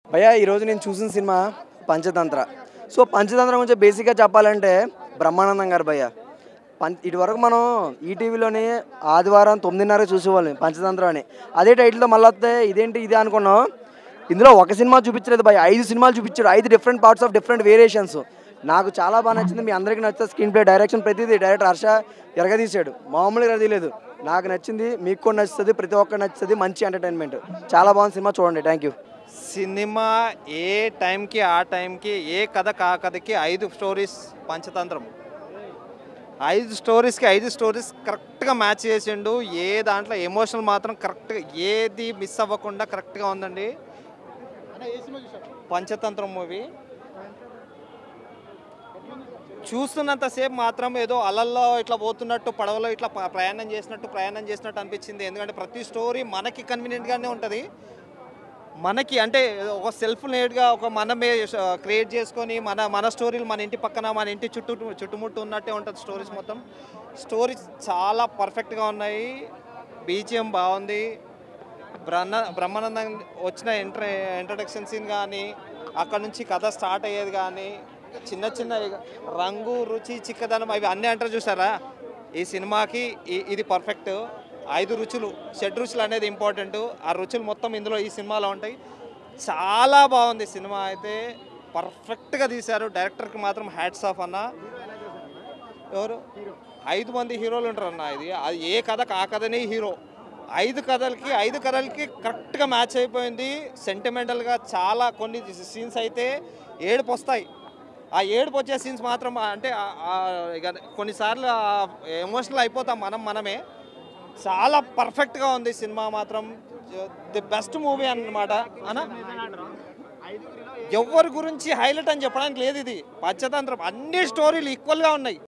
భయ్యా ఈరోజు నేను చూసిన సినిమా పంచతంత్ర సో పంచతంత్ర గురించి బేసిక్గా చెప్పాలంటే బ్రహ్మానందం గారు భయ్య పం ఇటువరకు మనం ఈటీవీలోని ఆదివారం తొమ్మిదిన్నర చూసేవాళ్ళం పంచతంత్ర అని అదే టైటిల్తో మళ్ళీ వస్తే ఇదేంటి ఇదే అనుకున్నాం ఇందులో ఒక సినిమా చూపించలేదు భయ్య ఐదు సినిమాలు చూపించాడు ఐదు different parts of different variations నాకు చాలా బాగా నచ్చింది మీ అందరికీ నచ్చుతుంది స్క్రీన్ ప్లే డైరెక్షన్ ప్రతిదీ డైరెక్టర్ హర్ష ఎరగదీశాడు మామూలుగా ఎరగదీయలేదు నాకు నచ్చింది మీకు కూడా నచ్చుతుంది ప్రతి ఒక్కరు నచ్చుతుంది మంచి ఎంటర్టైన్మెంట్ చాలా బాగుంది సినిమా చూడండి థ్యాంక్ యూ సినిమా ఏ టైంకి ఆ టైంకి ఏ కథ కా కథకి ఐదు స్టోరీస్ పంచతంత్రం ఐదు స్టోరీస్కి ఐదు స్టోరీస్ కరెక్ట్గా మ్యాచ్ చేసిండు ఏ దాంట్లో ఎమోషనల్ మాత్రం కరెక్ట్గా ఏది మిస్ అవ్వకుండా కరెక్ట్గా ఉందండి పంచతంత్రం మూవీ చూస్తున్నంతసేపు మాత్రం ఏదో అలల్లో ఇట్లా పోతున్నట్టు పడవలో ఇట్లా ప- ప్రయాణం చేసినట్టు ప్రయాణం చేసినట్టు అనిపించింది ఎందుకంటే ప్రతి స్టోరీ మనకి కన్వీనియంట్గానే ఉంటుంది మనకి అంటే ఒక సెల్ఫ్ నేడ్గా ఒక మనమే క్రియేట్ చేసుకొని మన మన స్టోరీలు మన ఇంటి పక్కన మన ఇంటి చుట్టూ చుట్టుముట్టు ఉన్నట్టే ఉంటుంది స్టోరీస్ మొత్తం స్టోరీస్ చాలా పర్ఫెక్ట్గా ఉన్నాయి బీజిఎం బాగుంది బ్రహ్మ బ్రహ్మానందం వచ్చిన ఎంట్ర ఇంట్రడక్షన్ సీన్ కానీ అక్కడ నుంచి కథ స్టార్ట్ అయ్యేది కానీ చిన్న చిన్న రంగు రుచి చిక్కదనం అవి అన్నీ అంటారు చూసారా ఈ సినిమాకి ఈ- ఇది పర్ఫెక్ట్ ఐదు రుచులు షడ్ రుచులు అనేది ఇంపార్టెంట్ ఆ రుచులు మొత్తం ఇందులో ఈ సినిమాలో ఉంటాయి చాలా బాగుంది సినిమా అయితే పర్ఫెక్ట్గా తీశారు డైరెక్టర్కి మాత్రం హ్యాట్స్ ఆఫ్ అన్న ఎవరు ఐదు మంది హీరోలు ఉంటారు అన్న ఇది అది ఏ కథకు ఆ కథనే హీరో ఐదు కథలకి ఐదు కథలకి కరెక్ట్గా మ్యాచ్ అయిపోయింది సెంటిమెంటల్గా చాలా కొన్ని సీన్స్ అయితే ఏడుపు వస్తాయి ఆ ఏడుపు వచ్చే సీన్స్ మాత్రం అంటే ఆ- ఆ ఇక కొన్నిసార్లు ఎమోషనల్ అయిపోతాం మనం మనమే చాలా పర్ఫెక్ట్గా ఉంది సినిమా మాత్రం ది బెస్ట్ మూవీ అన్నమాట అన్న ఎవరి గురించి హైలైట్ అని చెప్పడానికి లేదు ఇది పంచతంత్రం అన్ని స్టోరీలు ఈక్వల్గా ఉన్నాయి